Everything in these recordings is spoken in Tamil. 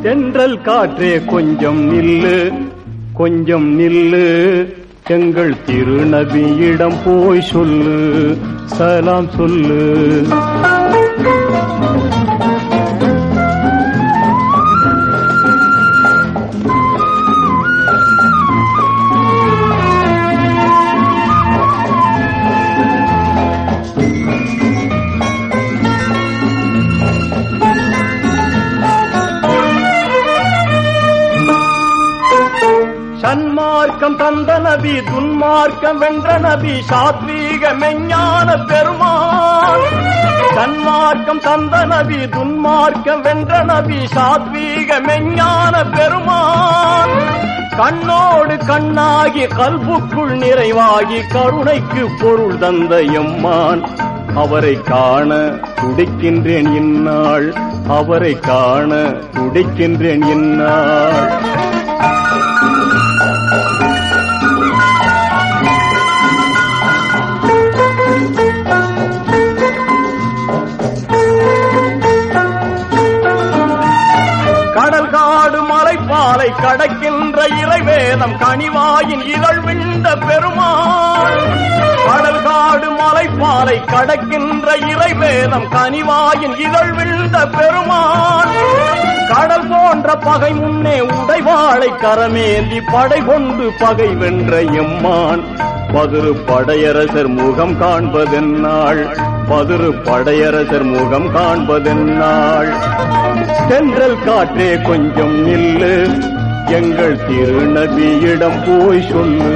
தென்றல் காற்றே கொஞ்சம் நில்லு கொஞ்சம் நில்லு எங்கள் திருநபியிடம் போய் சொல்லு சலாம் சொல்லு சன்மார்க்கம் தந்த நபி துன்மார்க்கம் வென்ற நபி சாத்வீக மெஞ்ஞான பெருமான் சன்மார்க்கம் தந்த நபி துன்மார்க்கம் வென்ற நபி சாத்வீக மெஞ்ஞான பெருமான் கண்ணோடு கண்ணாகி கல்புக்குள் நிறைவாகி கருணைக்கு பொருள் தந்த எம்மான் அவரை காண துடிக்கின்றேன் இந்நாள் அவரை காண துடிக்கின்றேன் இந்நாள் கடல் காடு மலைப்பாலை கடக்கின்ற இறைவேதம் கனிவாயின் இதழ் விண்ட பெருமாள் கடல் காடு மலைப்பாலை கடக்கின்ற இறைவேதம் கனிவாயின் இதழ் விண்ட பெருமாள் கடல் போன்ற பகை முன்னே உடைவாளை கரமேந்தி படை கொண்டு பகை வென்ற எம்மான் பதிரு படையரசர் முகம் காண்பதென்னாள் பதிரு படையரசர் முகம் காண்பதென்னாள் தென்றல் காற்றே கொஞ்சம் நில்லு எங்கள் திருநபியிடம் போய் சொல்லு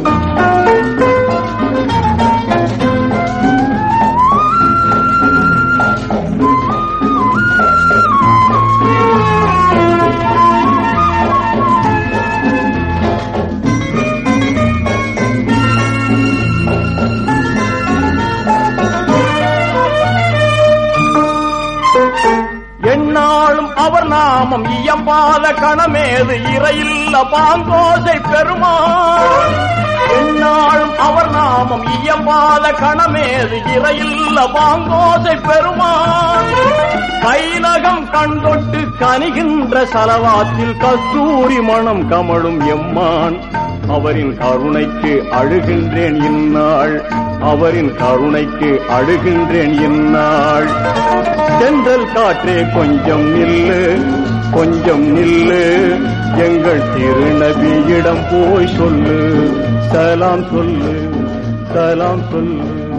என்னாலும் அவர் நாமம் இயம்பாத கணமேது இறையில்ல பாங்கோசை பெருமாள் என்னாலும் அவர் நாமம் இயம்பாத கணமேது இறையில்ல பாங்கோசை பெருமாள் கைநகம் கண்தொட்டு கனிகின்ற சலவாத்தில் கஸ்தூரி மணம் கமழும் எம்மான் அவரின் கருணைக்கு அழுகின்றேன் இந்நாள் அவரின் கருணைக்கு அழுகின்றேன் இந்நாள் தென்றல் காற்றே கொஞ்சம் நில்லு கொஞ்சம் நில்லு எங்கள் திருநபியிடம் போய் சொல்லு சலாம் சொல்லு சலாம் சொல்லு